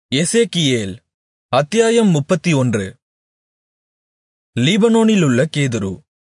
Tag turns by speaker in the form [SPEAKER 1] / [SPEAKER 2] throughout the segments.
[SPEAKER 1] எசேக்கியேல் அத்தியாயம் முப்பத்தொன்று லீபனோனிலுள்ள கேதுரு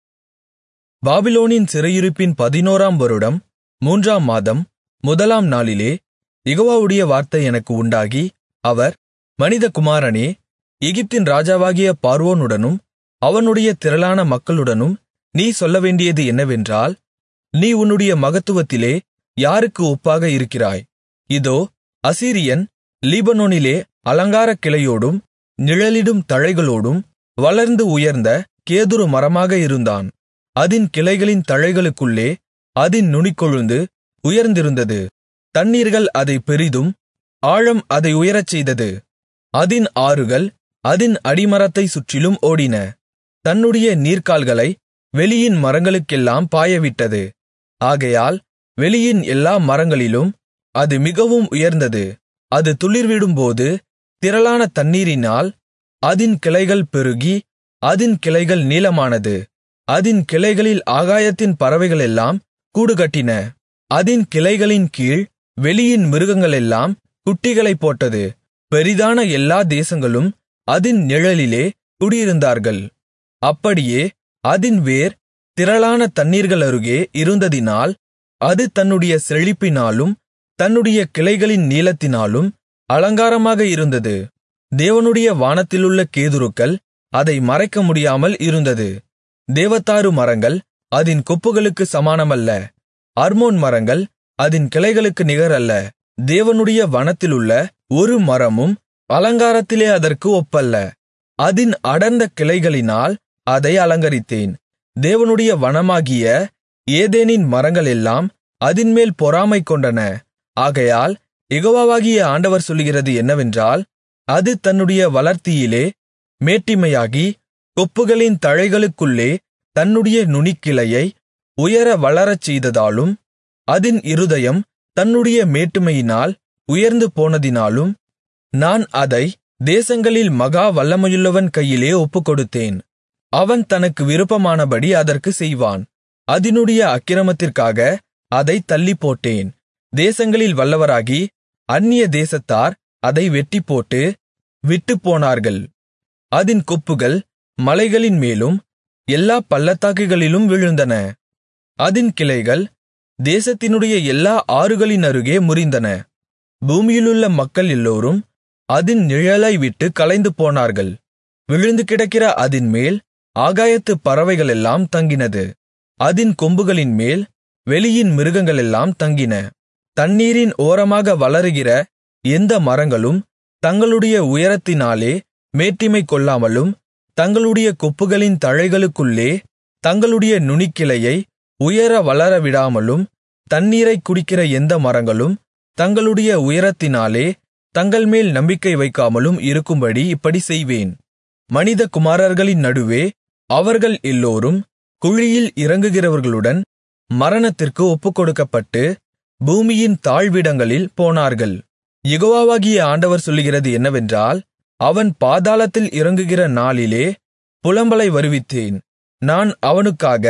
[SPEAKER 1] பாபிலோனின் சிறையிருப்பின் பதினோராம் வருடம் மூன்றாம் மாதம் முதலாம் நாளிலே யெகோவாவுடைய வார்த்தை எனக்கு உண்டாகி அவர் மனிதகுமாரனே எகிப்தின் ராஜாவாகிய பார்வோனுடனும் அவனுடைய திரளான மக்களுடனும் நீ சொல்லவேண்டியது என்னவென்றால் நீ உன்னுடைய மகத்துவத்திலே யாருக்கு ஒப்பாக இருக்கிறாய் இதோ அசீரியன் லீபனோனிலே அலங்காரக் கிளையோடும் நிழலிடும் தழைகளோடும் வளர்ந்து உயர்ந்த கேதுரு மரமாக இருந்தான் அதின் கிளைகளின் தழைகளுக்குள்ளே அதின் நுனிக்கொழுந்து உயர்ந்திருந்தது தண்ணீர்கள் அதைப் பெரிதும் ஆழம் அதை உயரச்செய்தது அதின் ஆறுகள் அதின் அடிமரத்தைச் சுற்றிலும் ஓடின தன்னுடைய நீர்க்கால்களை வெளியின் மரங்களுக்கெல்லாம் பாயவிட்டது ஆகையால் வெளியின் எல்லா மரங்களிலும் அது மிகவும் உயர்ந்தது அது துளிர்விடும்போது திரளான தண்ணீரினால் அதின் கிளைகள் பெருகி அதின் கிளைகள் நீளமானது அதின் கிளைகளில் ஆகாயத்தின் பறவைகளெல்லாம் கூடுகட்டின அதின் கிளைகளின் கீழ் வெளியின் மிருகங்களெல்லாம் குட்டிகளைப் போட்டது பெரிதான எல்லா தேசங்களும் அதின் நிழலிலே குடியிருந்தார்கள் அப்படியே அதின் வேர் திரளான தண்ணீர்களருகே இருந்ததினால் அது தன்னுடைய செழிப்பினாலும் தன்னுடைய கிளைகளின் நீளத்தினாலும் அலங்காரமாக இருந்தது தேவனுடைய வானத்திலுள்ள கேதுருக்கள் அதை மறைக்க முடியாமல் இருந்தது தேவதாரு மரங்கள் அதின் கொப்புகளுக்கு சமானமல்ல அர்மோன் மரங்கள் அதின் கிளைகளுக்கு நிகரல்ல தேவனுடைய வனத்திலுள்ள ஒரு மரமும் அலங்காரத்திலே அதற்கு ஒப்பல்ல அதின் அடர்ந்த கிளைகளினால் அதை அலங்கரித்தேன் தேவனுடைய வனமாகிய ஏதேனின் மரங்களெல்லாம் அதின்மேல் பொறாமை கொண்டன ஆகையால் யெகோவாகிய ஆண்டவர் சொல்லுகிறது என்னவென்றால் அது தன்னுடைய வளர்த்தியிலே மேட்டிமையாகி கொப்புகளின் தழைகளுக்குள்ளே தன்னுடைய நுனிக்கிளையை உயர வளரச் செய்ததாலும் அதின் இருதயம் தன்னுடைய மேட்டுமையினால் உயர்ந்து போனதினாலும் நான் அதை தேசங்களில் மகா வல்லமையுள்ளவன் கையிலே ஒப்புக்கொடுத்தேன் அவன் தனக்கு விருப்பமானபடி அதற்கு செய்வான் அதினுடைய அக்கிரமத்திற்காக அதைத் தள்ளிப்போட்டேன் தேசங்களில் வல்லவராகி அந்நிய தேசத்தார் அதை வெட்டிப்போட்டு விட்டுப்போனார்கள் அதின் கொப்புகள் மலைகளின் மேலும் எல்லா பள்ளத்தாக்குகளிலும் விழுந்தன அதின் கிளைகள் தேசத்தினுடைய எல்லா ஆறுகளின் அருகே முறிந்தன பூமியிலுள்ள மக்கள் எல்லோரும் அதின் நிழலை விட்டு கலைந்து போனார்கள் விழுந்து கிடக்கிற அதின் மேல் ஆகாயத்துப் பறவைகளெல்லாம் தங்கினது அதின் கொம்புகளின் மேல் வெளியின் மிருகங்களெல்லாம் தங்கின தண்ணீரின் ஓரமாக வளருகிற எந்த மரங்களும் தங்களுடைய உயரத்தினாலே மேட்டிமை கொள்ளாமலும் தங்களுடைய கொப்புகளின் தழைகளுக்குள்ளே தங்களுடைய நுனிக்கிளையை உயர வளரவிடாமலும் தண்ணீரைக் குடிக்கிற எந்த மரங்களும் தங்களுடைய உயரத்தினாலே தங்கள்மேல் நம்பிக்கை வைக்காமலும் இருக்கும்படி இப்படி செய்வேன் மனித குமாரர்களின் நடுவே அவர்கள் எல்லோரும் குழியில் இறங்குகிறவர்களுடன் மரணத்திற்கு ஒப்புக்கொடுக்கப்பட்டு பூமியின் தாழ்விடங்களில் போனார்கள் யெகோவாகிய ஆண்டவர் சொல்லுகிறது என்னவென்றால் அவன் பாதாளத்தில் இறங்குகிற நாளிலே புலம்பலை வருவித்தேன் நான் அவனுக்காக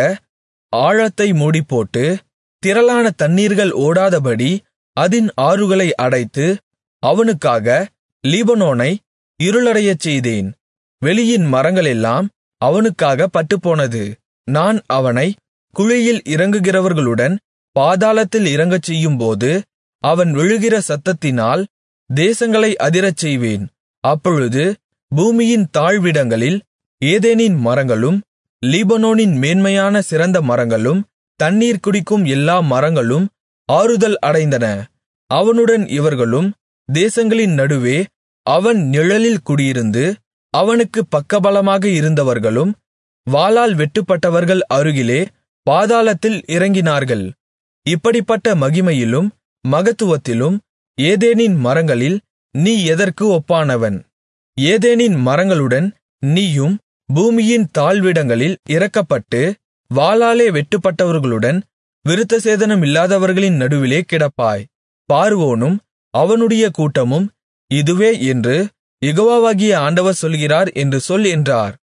[SPEAKER 1] ஆழத்தை மூடிப்போட்டு திரளான தண்ணீர்கள் ஓடாதபடி அதின் ஆறுகளை அடைத்து அவனுக்காக லீபனோனை இருளடையச் செய்தேன் வெளியின் மரங்களெல்லாம் அவனுக்காக பட்டுப்போனது நான் அவனை குழியில் இறங்குகிறவர்களுடன் பாதாளத்தில் இறங்கச் செய்யும்போது அவன் விழுகிற சத்தத்தினால் தேசங்களை அதிரச் செய்வேன் அப்பொழுது பூமியின் தாழ்விடங்களில் ஏதேனின் மரங்களும் லீபனோனின் மேன்மையான சிறந்த மரங்களும் தண்ணீர் குடிக்கும் எல்லா மரங்களும் ஆறுதல் அடைந்தன அவனுடன் இவர்களும் தேசங்களின் நடுவே அவன் நிழலில் குடியிருந்து அவனுக்கு பக்கபலமாக இருந்தவர்களும் வாளால் வெட்டுப்பட்டவர்கள் அருகிலே பாதாளத்தில் இறங்கினார்கள் இப்படிப்பட்ட மகிமையிலும் மகத்துவத்திலும் ஏதேனின் மரங்களில் நீ எதற்கு ஒப்பானவன் ஏதேனின் மரங்களுடன் நீயும் பூமியின் தாழ்விடங்களில் இறக்கப்பட்டு வாளாலே வெட்டுப்பட்டவர்களுடன் விருத்தசேதனமில்லாதவர்களின் நடுவிலே கிடப்பாய் பார்வோனும் அவனுடைய கூட்டமும் இதுவே என்று யெகோவாகிய ஆண்டவர் சொல்கிறார் என்று சொல் என்றார்